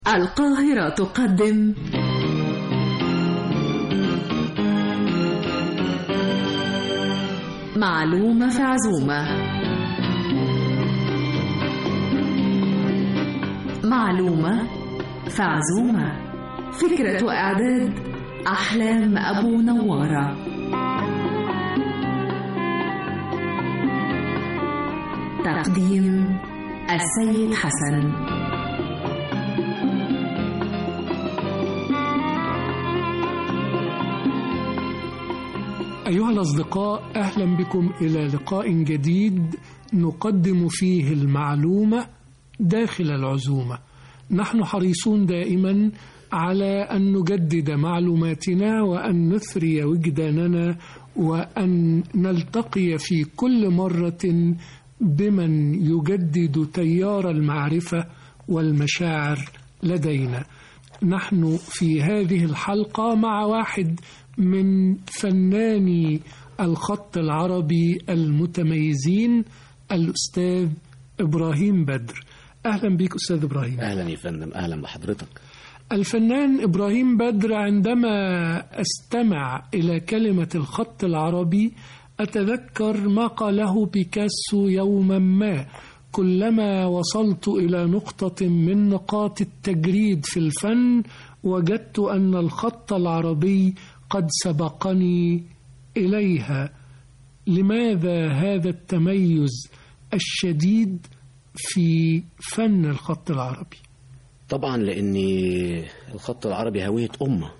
القاهرة تقدم معلومة في عزومة معلومة في عزومة فكرة وإعداد أحلام أبو نوارة تقديم السيد حسن أيها الأصدقاء أهلا بكم إلى لقاء جديد نقدم فيه المعلومة داخل العزومة نحن حريصون دائما على أن نجدد معلوماتنا وأن نثري وجداننا وأن نلتقي في كل مرة بمن يجدد تيار المعرفة والمشاعر لدينا نحن في هذه الحلقة مع واحد من فناني الخط العربي المتميزين الأستاذ إبراهيم بدر أهلا بك أستاذ إبراهيم اهلا يا فندم اهلا بحضرتك الفنان إبراهيم بدر عندما أستمع إلى كلمة الخط العربي أتذكر ما قاله بيكاسو يوما ما كلما وصلت إلى نقطة من نقاط التجريد في الفن وجدت أن الخط العربي قد سبقني إليها لماذا هذا التميز الشديد في فن الخط العربي طبعا لان الخط العربي هويه امه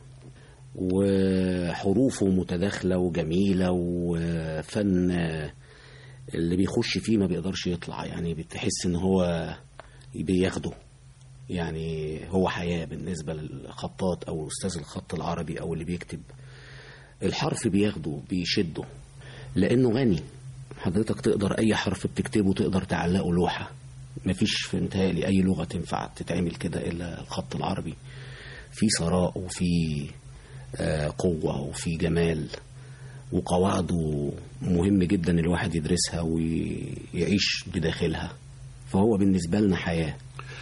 وحروفه متداخله وجميله وفن اللي بيخش فيه ما بيقدرش يطلع يعني بتحس ان هو بياخده يعني هو حياه بالنسبه للخطاط او استاذ الخط العربي او اللي بيكتب الحرف بياخده بيشده لانه غني حضرتك تقدر اي حرف بتكتبه تقدر تعلقه لوحه مفيش في متهيألي اي لغه تنفع تتعمل كده الا الخط العربي في ثراء وفي آه، قوه وفي جمال وقواعده مهم جدا الواحد يدرسها ويعيش بداخلها فهو بالنسبه لنا حياه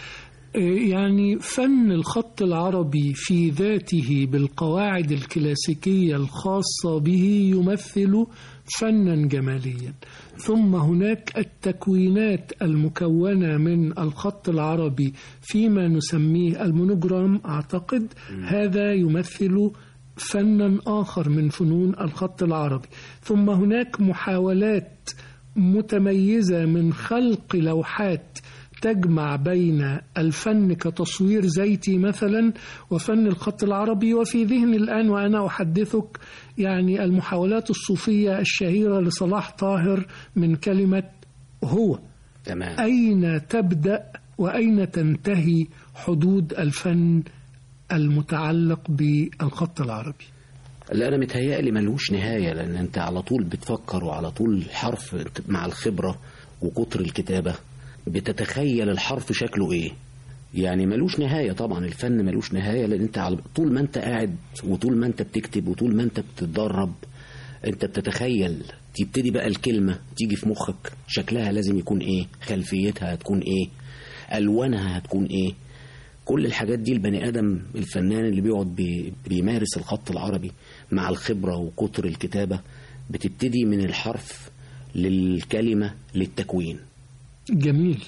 يعني فن الخط العربي في ذاته بالقواعد الكلاسيكية الخاصة به يمثل فنا جماليا ثم هناك التكوينات المكونة من الخط العربي فيما نسميه المونوجرام أعتقد هذا يمثل فنا آخر من فنون الخط العربي ثم هناك محاولات متميزة من خلق لوحات تجمع بين الفن كتصوير زيتي مثلا وفن الخط العربي وفي ذهني الآن وأنا أحدثك يعني المحاولات الصوفية الشهيرة لصلاح طاهر من كلمة هو تمام أين تبدأ وأين تنتهي حدود الفن المتعلق بالخط العربي لا انا متهيألي ملوش نهايه لان انت على طول بتفكر وعلى طول الحرف أنت مع الخبره وكتر الكتابه بتتخيل الحرف شكله ايه يعني ملوش نهايه طبعا الفن ملوش نهايه لان انت على طول ما انت قاعد وطول ما انت بتكتب وطول ما انت بتتدرب انت بتتخيل تبتدي بقى الكلمه تيجي في مخك شكلها لازم يكون ايه خلفيتها هتكون ايه الوانها هتكون ايه كل الحاجات دي البني ادم الفنان اللي بيقعد بي بيمارس الخط العربي مع الخبره وكتر الكتابه بتبتدي من الحرف للكلمه للتكوين جميل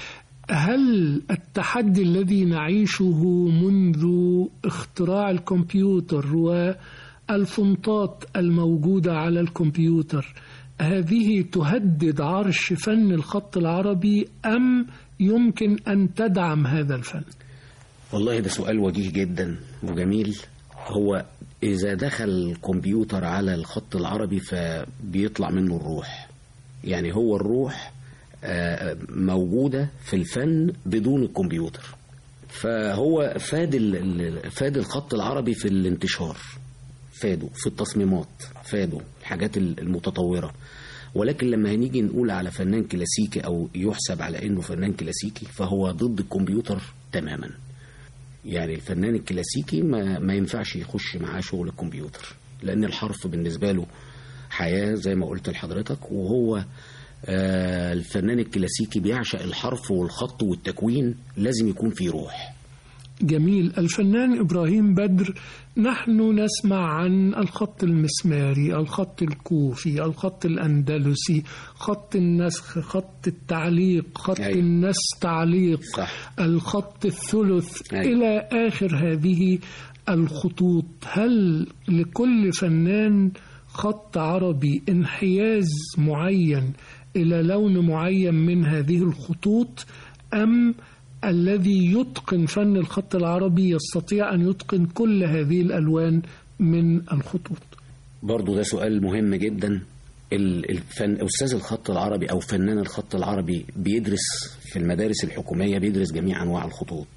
هل التحدي الذي نعيشه منذ اختراع الكمبيوتر والفونتات الموجودة على الكمبيوتر هذه تهدد عرش فن الخط العربي أم يمكن أن تدعم هذا الفن؟ والله ده سؤال وجيه جدا وجميل هو إذا دخل الكمبيوتر على الخط العربي فبيطلع منه الروح يعني هو الروح آه، موجودة في الفن بدون الكمبيوتر فهو فاد ال- ال- فاد الخط العربي في الانتشار فاده في التصميمات فاده الحاجات ال- المتطورة ولكن لما هنيجي نقول على فنان كلاسيكي أو يحسب على إنه فنان كلاسيكي فهو ضد الكمبيوتر تماما يعني الفنان الكلاسيكي ما, ما ينفعش يخش معاه شغل الكمبيوتر لأن الحرف بالنسبة له حياة زي ما قلت لحضرتك وهو آه، الفنان الكلاسيكي بيعشق الحرف والخط والتكوين لازم يكون فيه روح جميل الفنان إبراهيم بدر نحن نسمع عن الخط المسماري الخط الكوفي الخط الأندلسي خط النسخ خط التعليق خط أيوة. النس تعليق صح. الخط الثلث أيوة. إلى آخر هذه الخطوط هل لكل فنان خط عربي انحياز معين إلى لون معين من هذه الخطوط أم الذي يتقن فن الخط العربي يستطيع أن يتقن كل هذه الألوان من الخطوط برضو ده سؤال مهم جدا ال- الفن أستاذ الخط العربي أو فنان الخط العربي بيدرس في المدارس الحكومية بيدرس جميع أنواع الخطوط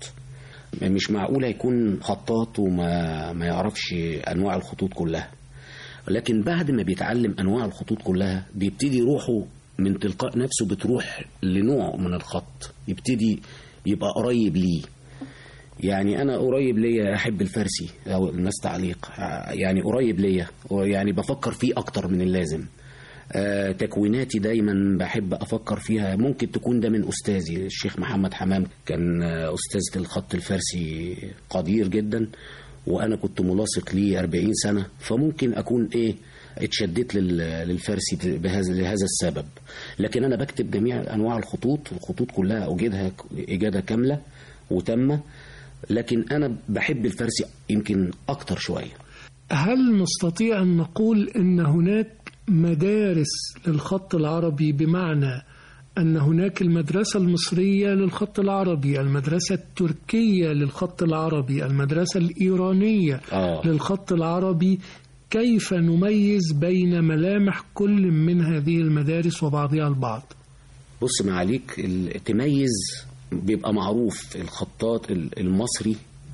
مش معقول يكون خطاط وما ما يعرفش أنواع الخطوط كلها لكن بعد ما بيتعلم أنواع الخطوط كلها بيبتدي روحه من تلقاء نفسه بتروح لنوع من الخط يبتدي يبقى قريب ليه يعني انا قريب ليا احب الفارسي او الناس تعليق يعني قريب ليا يعني بفكر فيه اكتر من اللازم آه، تكويناتي دايما بحب افكر فيها ممكن تكون ده من استاذي الشيخ محمد حمام كان آه، استاذ الخط الفارسي قدير جدا وانا كنت ملاصق ليه 40 سنه فممكن اكون ايه اتشددت لل- للفارسي بهذا لهذا السبب لكن انا بكتب جميع انواع الخطوط الخطوط كلها اجدها اجاده كامله وتامه لكن انا بحب الفارسي يمكن اكتر شويه هل نستطيع أن نقول أن هناك مدارس للخط العربي بمعنى أن هناك المدرسة المصرية للخط العربي المدرسة التركية للخط العربي المدرسة الإيرانية آه. للخط العربي كيف نميز بين ملامح كل من هذه المدارس وبعضها البعض بص معاليك ال- تميز بيبقى معروف الخطاط ال- المصري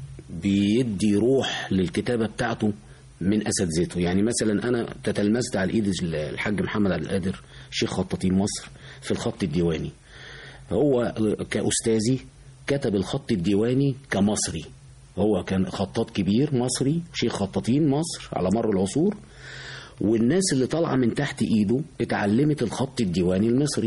بيدي روح للكتابة بتاعته من أساتذته يعني مثلا أنا تتلمذت على إيد الحاج محمد عبد القادر شيخ خطاطين مصر في الخط الديواني هو كأستاذي كتب الخط الديواني كمصري هو كان خطاط كبير مصري شيخ خطاطين مصر على مر العصور والناس اللي طالعة من تحت إيده اتعلمت الخط الديواني المصري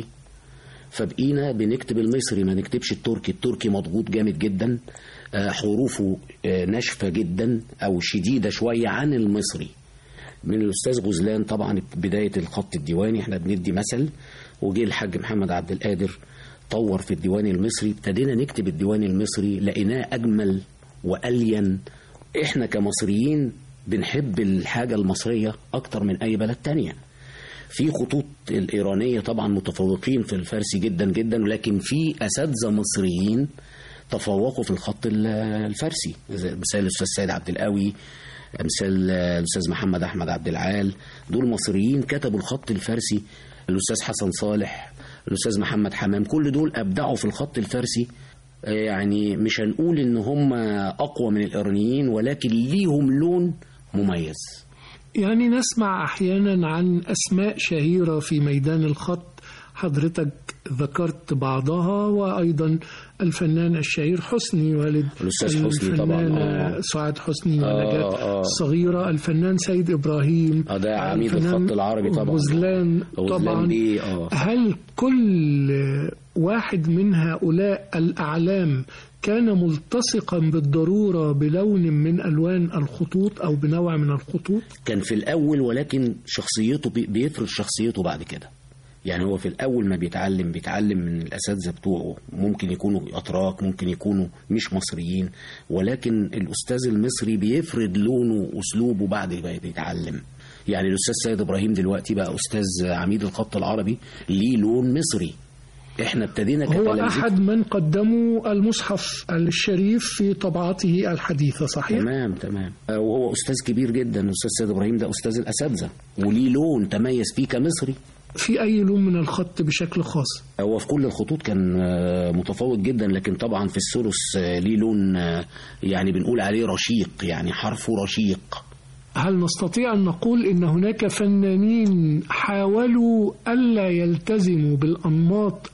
فبقينا بنكتب المصري ما نكتبش التركي التركي مضغوط جامد جدا آه، حروفه آه، ناشفة جدا أو شديدة شوية عن المصري من الأستاذ غزلان طبعا بداية الخط الديواني احنا بندي مثل وجه الحاج محمد عبد القادر طور في الديوان المصري ابتدينا نكتب الديوان المصري لقيناه أجمل وألين احنا كمصريين بنحب الحاجة المصرية أكتر من أي بلد تانية في خطوط الإيرانية طبعا متفوقين في الفارسي جدا جدا ولكن في أساتذة مصريين تفوقوا في الخط ال- الفارسي زي مثال الأستاذ سيد عبد القوي مثال الأستاذ محمد أحمد عبد العال دول مصريين كتبوا الخط الفارسي الأستاذ حسن صالح الأستاذ محمد حمام كل دول أبدعوا في الخط الفارسي آه، يعني مش هنقول إن هم أقوى من الإيرانيين ولكن ليهم لون مميز يعني نسمع احيانا عن اسماء شهيره في ميدان الخط حضرتك ذكرت بعضها وايضا الفنان الشهير حسني والد الأستاذ حسني طبعاً، الفنانة آه. سعاد حسني آه، ونجاة آه. الصغيرة الفنان سيد إبراهيم آه، ده عميد الفنان الخط العربي طبعاً. غزلان غزلان طبعا دي، آه. هل كل واحد من هؤلاء الأعلام كان ملتصقا بالضرورة بلون من ألوان الخطوط أو بنوع من الخطوط كان في الأول ولكن شخصيته بي- بيفرض شخصيته بعد كده يعني هو في الأول ما بيتعلم بيتعلم من الأساتذة بتوعه ممكن يكونوا أتراك ممكن يكونوا مش مصريين ولكن الأستاذ المصري بيفرض لونه وأسلوبه بعد ما بيتعلم يعني الأستاذ سيد إبراهيم دلوقتي بقى أستاذ عميد الخط العربي ليه لون مصري احنا ابتدينا هو كتلامذة- أحد من قدموا المصحف الشريف في طبعاته الحديثة صحيح؟ تمام تمام آه، وهو استاذ كبير جدا الاستاذ سيد ابراهيم ده استاذ الاساتذه وليه لون تميز فيه كمصري في أي لون من الخط بشكل خاص هو في كل الخطوط كان آه، متفوق جدا لكن طبعا في الثلث آه، ليه لون آه، يعني بنقول عليه رشيق يعني حرفه رشيق هل نستطيع أن نقول إن هناك فنانين حاولوا ألا يلتزموا بالأنماط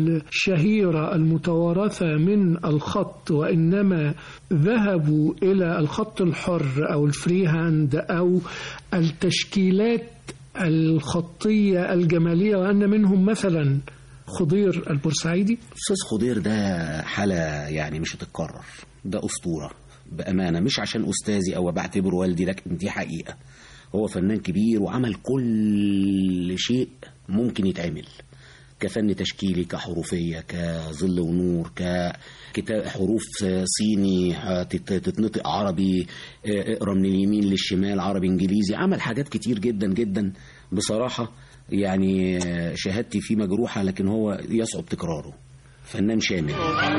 الشهيرة المتوارثة من الخط وإنما ذهبوا إلى الخط الحر أو الفري هاند أو التشكيلات الخطية الجمالية وأن منهم مثلا خضير البورسعيدي استاذ خضير ده حاله يعني مش هتتكرر ده اسطوره بامانه مش عشان استاذي او بعتبره والدي لكن دي حقيقه هو فنان كبير وعمل كل شيء ممكن يتعمل كفن تشكيلي كحروفية كظل ونور كحروف صيني تت- تتنطق عربي اه، اقرا من اليمين للشمال عربي انجليزي عمل حاجات كتير جدا جدا بصراحة يعني اه، شهادتي فيه مجروحة لكن هو يصعب تكراره فنان شامل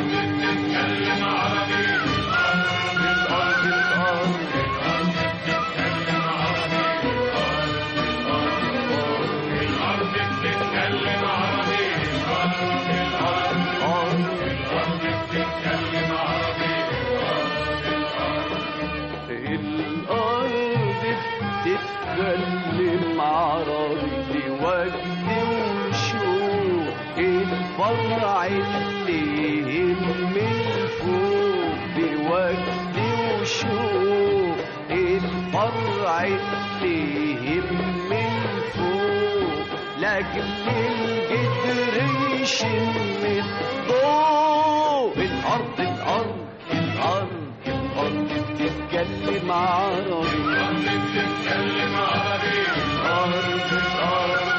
الأرض بتتكلم عربي وجد وشوق الفرع اللي يهم الفوق بوجد وشوق الفرع اللي يهم الفوق لاجل الجدر يشم الضوء الأرض الأرض الأرض الأرض بتتكلم عربي الأرض بتتكلم عربي الأرض الأرض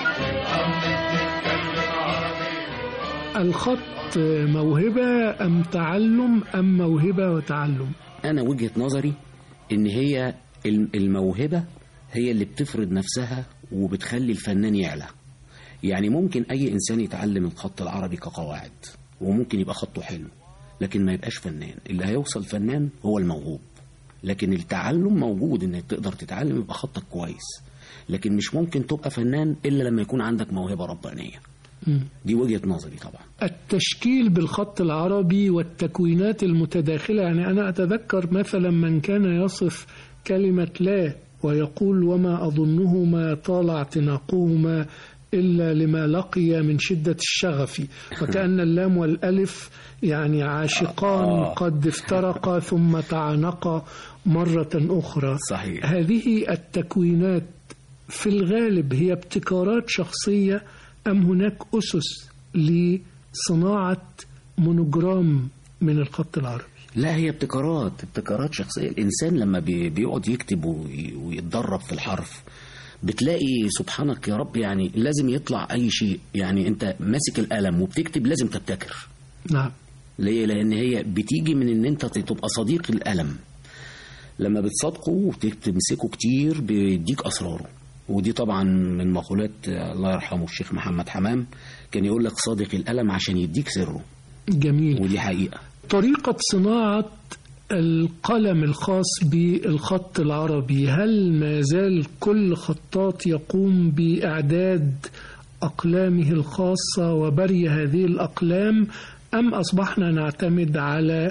الخط موهبة أم تعلم أم موهبة وتعلم انا وجهة نظري ان هي الم- الموهبة هي اللي بتفرض نفسها وبتخلي الفنان يعلى يعني ممكن اي انسان يتعلم الخط العربي كقواعد وممكن يبقى خطه حلو لكن ما يبقاش فنان اللي هيوصل فنان هو الموهوب لكن التعلم موجود انك تقدر تتعلم يبقى خطك كويس لكن مش ممكن تبقى فنان الا لما يكون عندك موهبة ربانية مم. دي وجهة نظري طبعا التشكيل بالخط العربي والتكوينات المتداخلة يعني أنا أتذكر مثلا من كان يصف كلمة لا ويقول وما أظنهما طال اعتناقهما إلا لما لقي من شدة الشغف وكأن اللام والألف يعني عاشقان آه. قد افترقا ثم تعانقا مرة أخرى صحيح. هذه التكوينات في الغالب هي ابتكارات شخصية أم هناك أسس لصناعة مونوجرام من الخط العربي لا هي ابتكارات ابتكارات شخصية الإنسان لما بي- بيقعد يكتب وي- ويتدرب في الحرف بتلاقي سبحانك يا رب يعني لازم يطلع أي شيء يعني أنت ماسك القلم وبتكتب لازم تبتكر نعم ليه؟ لأن هي بتيجي من إن أنت تبقى صديق القلم لما بتصادقه وتمسكه كتير بيديك أسراره ودي طبعا من مقولات الله يرحمه الشيخ محمد حمام كان يقول لك صادق القلم عشان يديك سره جميل ودي حقيقة طريقة صناعة القلم الخاص بالخط العربي هل ما زال كل خطاط يقوم بإعداد أقلامه الخاصة وبري هذه الأقلام أم أصبحنا نعتمد على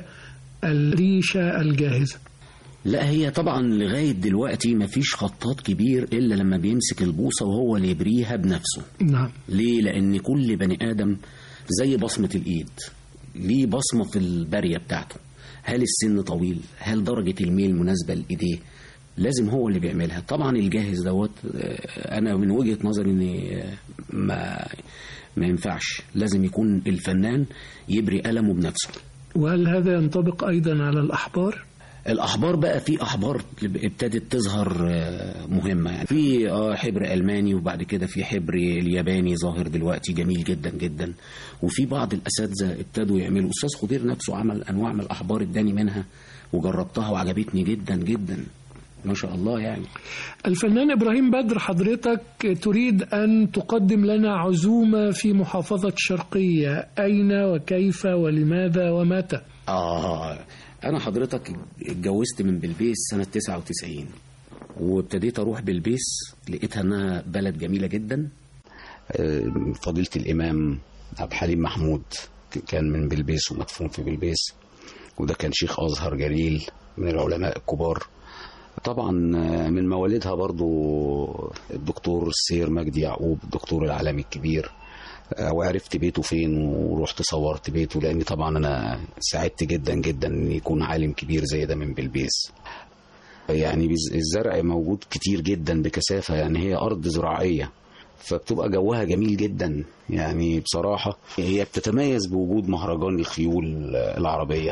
الريشة الجاهزة لا هي طبعا لغاية دلوقتي مفيش خطاط كبير إلا لما بيمسك البوصة وهو اللي يبريها بنفسه نعم ليه؟ لأن كل بني آدم زي بصمة الإيد ليه بصمة في البرية بتاعته هل السن طويل؟ هل درجة الميل مناسبة لإيديه؟ لازم هو اللي بيعملها طبعا الجاهز دوت آه، أنا من وجهة نظري إن آه، ما ما ينفعش لازم يكون الفنان يبري قلمه بنفسه وهل هذا ينطبق أيضا على الأحبار؟ الاحبار بقى في احبار ابتدت تظهر آه، مهمه يعني في اه حبر الماني وبعد كده في حبر الياباني ظاهر دلوقتي جميل جدا جدا وفي بعض الاساتذه ابتدوا يعملوا استاذ خضير نفسه عمل انواع من الاحبار اداني منها وجربتها وعجبتني جدا جدا ما شاء الله يعني الفنان إبراهيم بدر حضرتك تريد أن تقدم لنا عزومة في محافظة شرقية أين وكيف ولماذا ومتى اه انا حضرتك اتجوزت من بلبيس سنه 99 وابتديت اروح بلبيس لقيتها انها بلد جميله جدا فضيله الامام عبد الحليم محمود كان من بلبيس ومدفون في بلبيس وده كان شيخ ازهر جليل من العلماء الكبار طبعا من مواليدها برضو الدكتور السير مجدي يعقوب الدكتور العالمي الكبير وعرفت بيته فين ورحت صورت بيته لاني طبعا انا سعدت جدا جدا ان يكون عالم كبير زي ده من بلبيس يعني بز- الزرع موجود كتير جدا بكثافه يعني هي ارض زراعيه فبتبقى جوها جميل جدا يعني بصراحه هي بتتميز بوجود مهرجان الخيول العربيه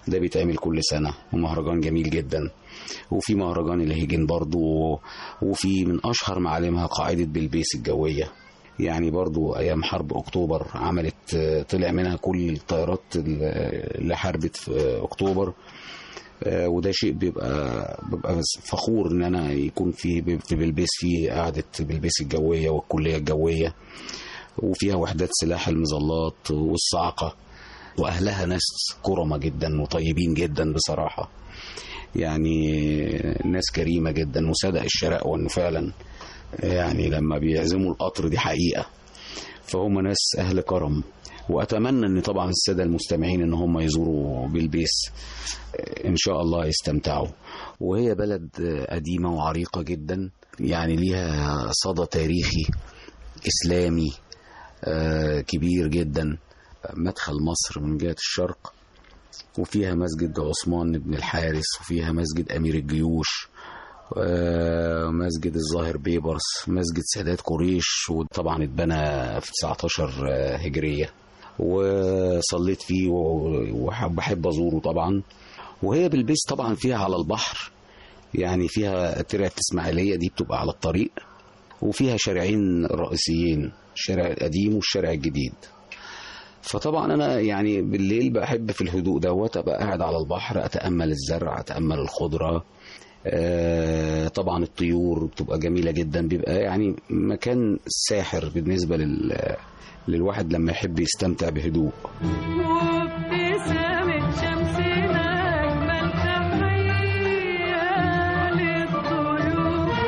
ده بيتعمل كل سنة ومهرجان جميل جدا وفي مهرجان الهيجن برضو وفي من أشهر معالمها قاعدة بلبيس الجوية يعني برضو أيام حرب أكتوبر عملت طلع منها كل الطيارات اللي حاربت في أكتوبر آه، وده شيء بيبقى ببقى بس فخور ان انا يكون في في بلبيس في قاعده بلبيس الجويه والكليه الجويه وفيها وحدات سلاح المظلات والصاعقه واهلها ناس كرمه جدا وطيبين جدا بصراحه يعني ناس كريمه جدا وصدق الشراء وانه فعلا يعني لما بيعزموا القطر دي حقيقه فهم ناس اهل كرم واتمنى ان طبعا الساده المستمعين ان هم يزوروا بلبيس ان شاء الله يستمتعوا وهي بلد قديمه وعريقه جدا يعني ليها صدى تاريخي اسلامي آه، كبير جدا مدخل مصر من جهه الشرق وفيها مسجد عثمان بن الحارس وفيها مسجد امير الجيوش آه، مسجد الظاهر بيبرس مسجد سادات قريش وطبعا اتبنى في 19 هجريه وصليت فيه وبحب ازوره طبعا وهي بالبيس طبعا فيها على البحر يعني فيها ترعة اسماعيلية دي بتبقى على الطريق وفيها شارعين رئيسيين الشارع القديم والشارع الجديد فطبعا انا يعني بالليل بحب في الهدوء دوت ابقى قاعد على البحر اتامل الزرع اتامل الخضره آه، طبعا الطيور بتبقى جميله جدا بيبقى يعني مكان ساحر بالنسبه لل للواحد لما يحب يستمتع بهدوء وابتسامة شمسنا أجمل تحية للضيوف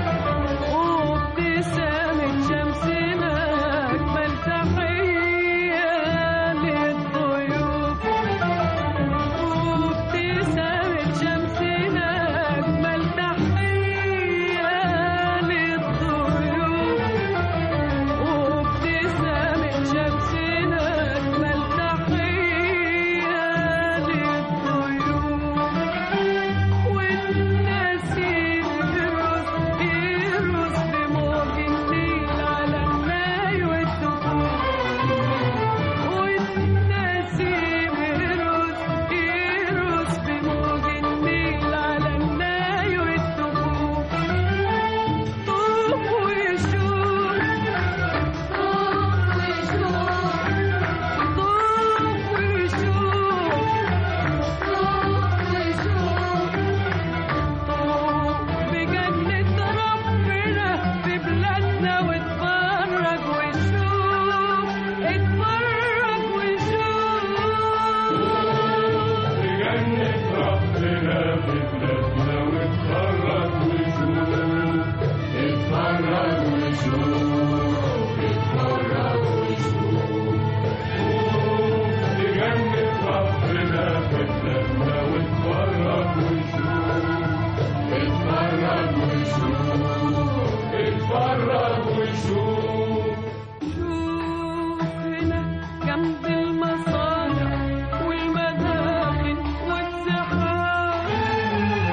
وابتسامة شمسنا أجمل تحية للضيوف وابتسامة شمسنا أجمل تحية للضيوف وابتسامة شمسنا أجمل تحية للطيور والنسيم يرقص يرقص بموج النيل على الناي والدخول والنسيم يرقص يرقص بموج النيل على الناي والدخول طوب وشوق بجنة ربنا في بلادنا واتفرج وشوف اتفرج وشوف شوف هنا جنب المصانع والمداخن والزحام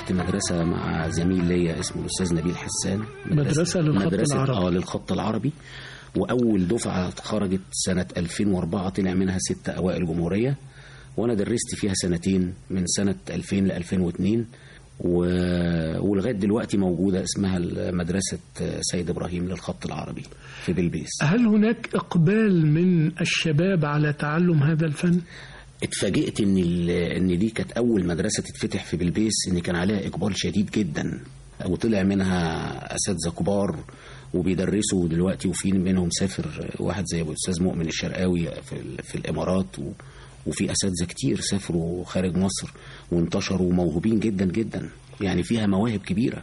فتحت مدرسة مع زميل ليا اسمه الأستاذ نبيل حسان مدرسة للخط مدرسة العربي. اه للخط العربي وأول دفعة خرجت سنة 2004 طلع منها ستة أوائل جمهورية وأنا درست فيها سنتين من سنة 2000 ل 2002 و... ولغاية دلوقتي موجودة اسمها مدرسة سيد إبراهيم للخط العربي في بلبيس هل هناك إقبال من الشباب على تعلم هذا الفن؟ اتفاجئت ان ال- ان دي كانت اول مدرسه تتفتح في بلبيس ان كان عليها اقبال شديد جدا وطلع منها اساتذه كبار وبيدرسوا دلوقتي وفي منهم سافر واحد زي الاستاذ مؤمن الشرقاوي في, ال- في الامارات و وفي اساتذه كتير سافروا خارج مصر وانتشروا موهوبين جدا جدا يعني فيها مواهب كبيره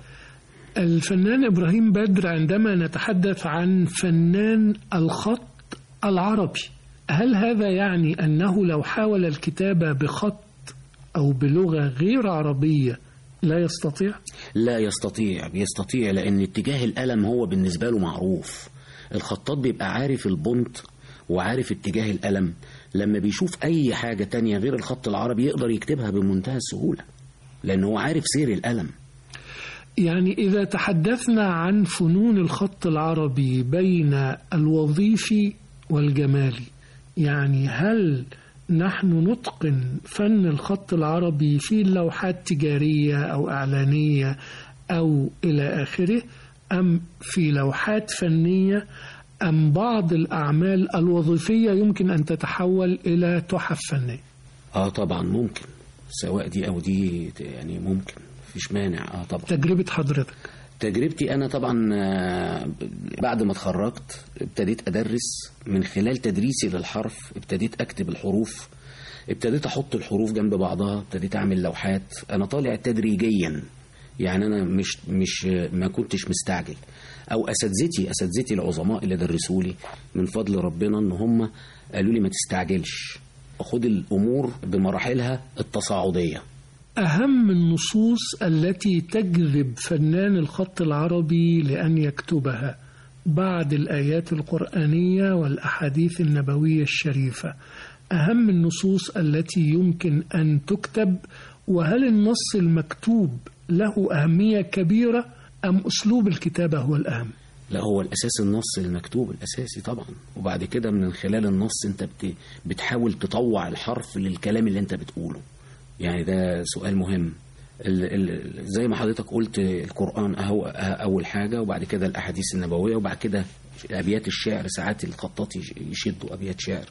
الفنان إبراهيم بدر عندما نتحدث عن فنان الخط العربي هل هذا يعني أنه لو حاول الكتابة بخط أو بلغة غير عربية لا يستطيع؟ لا يستطيع بيستطيع لأن اتجاه القلم هو بالنسبة له معروف الخطاط بيبقى عارف البنط وعارف اتجاه القلم لما بيشوف أي حاجة تانية غير الخط العربي يقدر يكتبها بمنتهى السهولة لأن هو عارف سير القلم يعني إذا تحدثنا عن فنون الخط العربي بين الوظيفي والجمالي يعني هل نحن نتقن فن الخط العربي في اللوحات تجارية أو إعلانية أو إلى آخره أم في لوحات فنية أم بعض الأعمال الوظيفية يمكن أن تتحول إلى تحف فنية اه طبعا ممكن سواء دي أو دي يعني ممكن مفيش مانع اه طبعا تجربة حضرتك تجربتي أنا طبعا آه، بعد ما اتخرجت ابتديت أدرس من خلال تدريسي للحرف ابتديت أكتب الحروف ابتديت أحط الحروف جنب بعضها ابتديت أعمل لوحات أنا طالع تدريجيا يعني أنا مش مش ما كنتش مستعجل أو أساتذتي أساتذتي العظماء اللي درسوا لي من فضل ربنا إن هم قالوا لي ما تستعجلش خد الأمور بمراحلها التصاعدية أهم النصوص التي تجذب فنان الخط العربي لأن يكتبها بعد الآيات القرآنية والأحاديث النبوية الشريفة أهم النصوص التي يمكن أن تكتب وهل النص المكتوب له أهمية كبيرة أم أسلوب الكتابة هو الأهم لا هو الاساس النص المكتوب الاساسي طبعا وبعد كده من خلال النص انت بت... بتحاول تطوع الحرف للكلام اللي انت بتقوله يعني ده سؤال مهم ال... ال... زي ما حضرتك قلت القرآن أهو أه- أول حاجة وبعد كده الأحاديث النبوية وبعد كده أبيات الشعر ساعات الخطاط يش- يشدوا أبيات شعر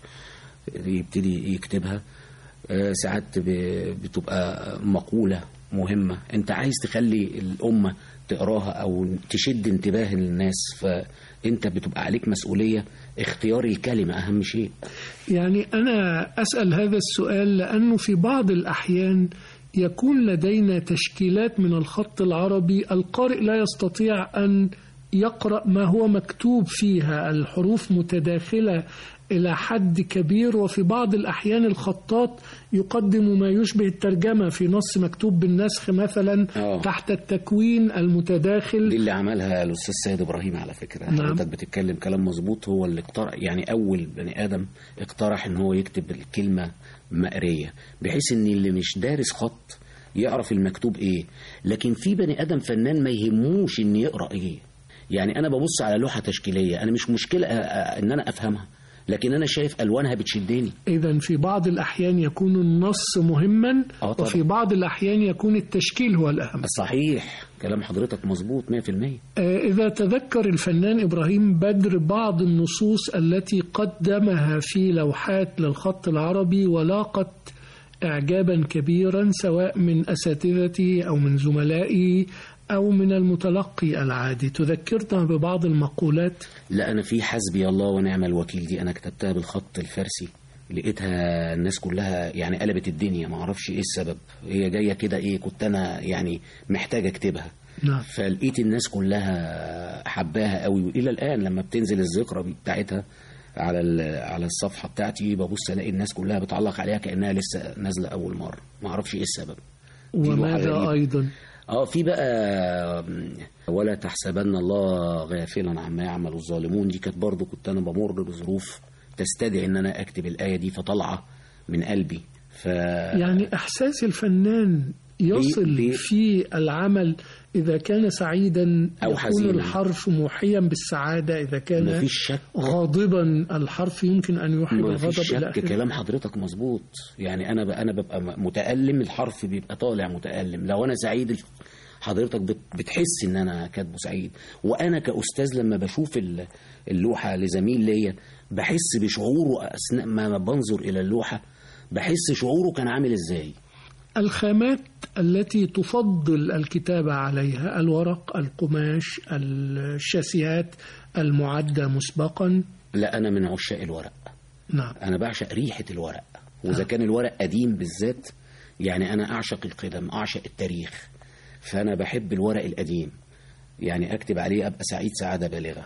يبتدي يكتبها آه، ساعات ب- بتبقى مقولة مهمة انت عايز تخلي الأمة تقراها أو تشد انتباه الناس فانت بتبقى عليك مسؤولية اختيار الكلمة أهم شيء يعني أنا أسأل هذا السؤال لأنه في بعض الأحيان يكون لدينا تشكيلات من الخط العربي القارئ لا يستطيع أن يقرأ ما هو مكتوب فيها الحروف متداخلة إلى حد كبير وفي بعض الأحيان الخطاط يقدم ما يشبه الترجمة في نص مكتوب بالنسخ مثلا آه. تحت التكوين المتداخل دي اللي عملها الأستاذ سيد إبراهيم على فكرة نعم. حضرتك بتتكلم كلام مظبوط هو اللي اقترح يعني أول بني آدم اقترح إن هو يكتب الكلمة مقرية بحيث إن اللي مش دارس خط يعرف المكتوب إيه لكن في بني آدم فنان ما يهموش إن يقرأ إيه يعني أنا ببص على لوحة تشكيلية أنا مش مشكلة أ- أ- إن أنا أفهمها لكن أنا شايف ألوانها بتشدني إذا في بعض الأحيان يكون النص مهما آه طبعا. وفي بعض الأحيان يكون التشكيل هو الأهم صحيح كلام حضرتك مظبوط 100% آه، إذا تذكر الفنان إبراهيم بدر بعض النصوص التي قدمها في لوحات للخط العربي ولاقت إعجابا كبيرا سواء من أساتذتي أو من زملائي أو من المتلقي العادي تذكرنا ببعض المقولات لا انا في حسبي الله ونعم الوكيل دي انا كتبتها بالخط الفارسي لقيتها الناس كلها يعني قلبت الدنيا ما اعرفش ايه السبب هي جايه كده ايه كنت انا يعني محتاج اكتبها نعم فلقيت الناس كلها حباها قوي والى الان لما بتنزل الذكرى بتاعتها على ال- على الصفحه بتاعتي ببص الاقي الناس كلها بتعلق عليها كانها لسه نازله اول مره ما اعرفش ايه السبب دي لوحة وماذا غريبة. أيضا اه في بقى ولا تحسبن الله غافلا عما يعمل الظالمون دي كانت برضو كنت انا بمر بظروف تستدعي ان انا اكتب الايه دي فطالعه من قلبي ف يعني إحساس الفنان يصل بي- بي- في العمل إذا كان سعيدا أو يكون حزينا. الحرف موحيا بالسعادة إذا كان مفيش شك غاضبا الحرف يمكن أن يوحي ما بالغضب فيش إلى شك آخره كلام حضرتك مظبوط يعني انا ب... انا ببقى م- متالم الحرف بيبقى طالع متالم لو انا سعيد حضرتك بت... بتحس ان انا كاتبه سعيد وانا كاستاذ لما بشوف ال- اللوحه لزميل ليا بحس بشعوره اثناء ما بنظر الى اللوحه بحس شعوره كان عامل ازاي الخامات التي تفضل الكتابة عليها الورق القماش الشاسيات المعدة مسبقا لا انا من عشاق الورق نعم انا بعشق ريحه الورق واذا كان الورق قديم بالذات يعني انا اعشق القدم اعشق التاريخ فانا بحب الورق القديم يعني اكتب عليه ابقى سعيد سعاده بالغه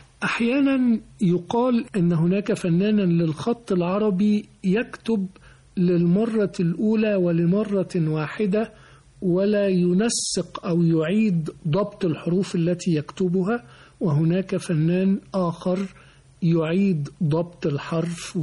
أحيانا يقال أن هناك فنانا للخط العربي يكتب للمرة الأولى ولمرة واحدة ولا ينسق أو يعيد ضبط الحروف التي يكتبها وهناك فنان آخر يعيد ضبط الحرف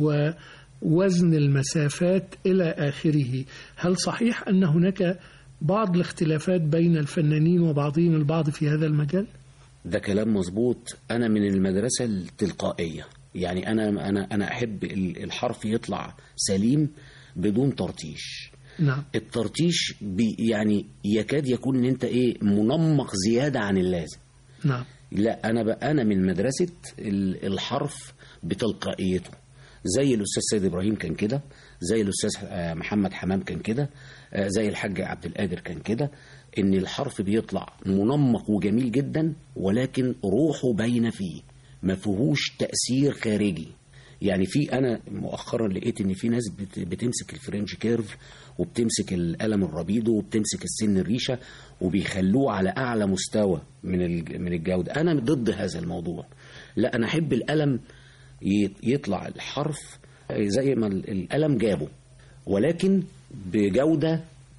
ووزن المسافات إلى آخره هل صحيح أن هناك بعض الاختلافات بين الفنانين وبعضهم البعض في هذا المجال؟ ده كلام مظبوط انا من المدرسه التلقائيه يعني انا انا انا احب ال- الحرف يطلع سليم بدون ترتيش نعم الترتيش بي يعني يكاد يكون ان انت ايه منمق زياده عن اللازم نعم لا انا بقى انا من مدرسه ال- الحرف بتلقائيته زي الاستاذ سيد ابراهيم كان كده زي الاستاذ آه، محمد حمام كان كده آه، زي الحاج عبد القادر كان كده ان الحرف بيطلع منمق وجميل جدا ولكن روحه باينه فيه ما فيهوش تاثير خارجي يعني في انا مؤخرا لقيت ان في ناس بت- بتمسك الفرنش كيرف وبتمسك القلم الربيدو وبتمسك السن الريشه وبيخلوه على اعلى مستوى من الج- من الجوده انا ضد هذا الموضوع لا انا احب القلم ي- يطلع الحرف زي ما ال- القلم جابه ولكن بجوده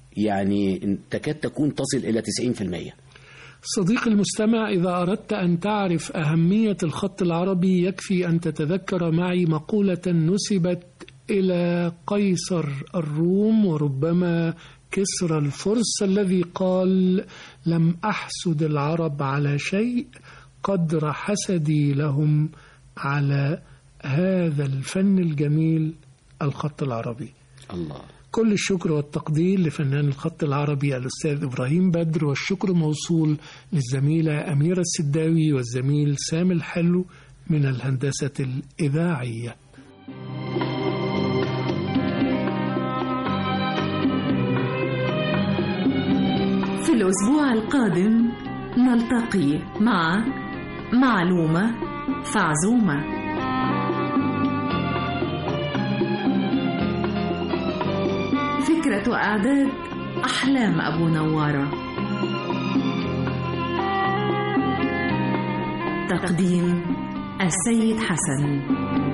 يعني تكاد تكون تصل الى 90% صديقي المستمع إذا أردت أن تعرف أهمية الخط العربي يكفي أن تتذكر معي مقولة نسبت إلى قيصر الروم وربما كسرى الفرس الذي قال لم أحسد العرب على شيء قدر حسدي لهم على هذا الفن الجميل الخط العربي الله كل الشكر والتقدير لفنان الخط العربي الأستاذ إبراهيم بدر والشكر موصول للزميلة أميرة السداوي والزميل سامي الحلو من الهندسة الإذاعية في الأسبوع القادم نلتقي مع معلومة فعزومة فكرة وإعداد أحلام أبو نوارة تقديم السيد حسن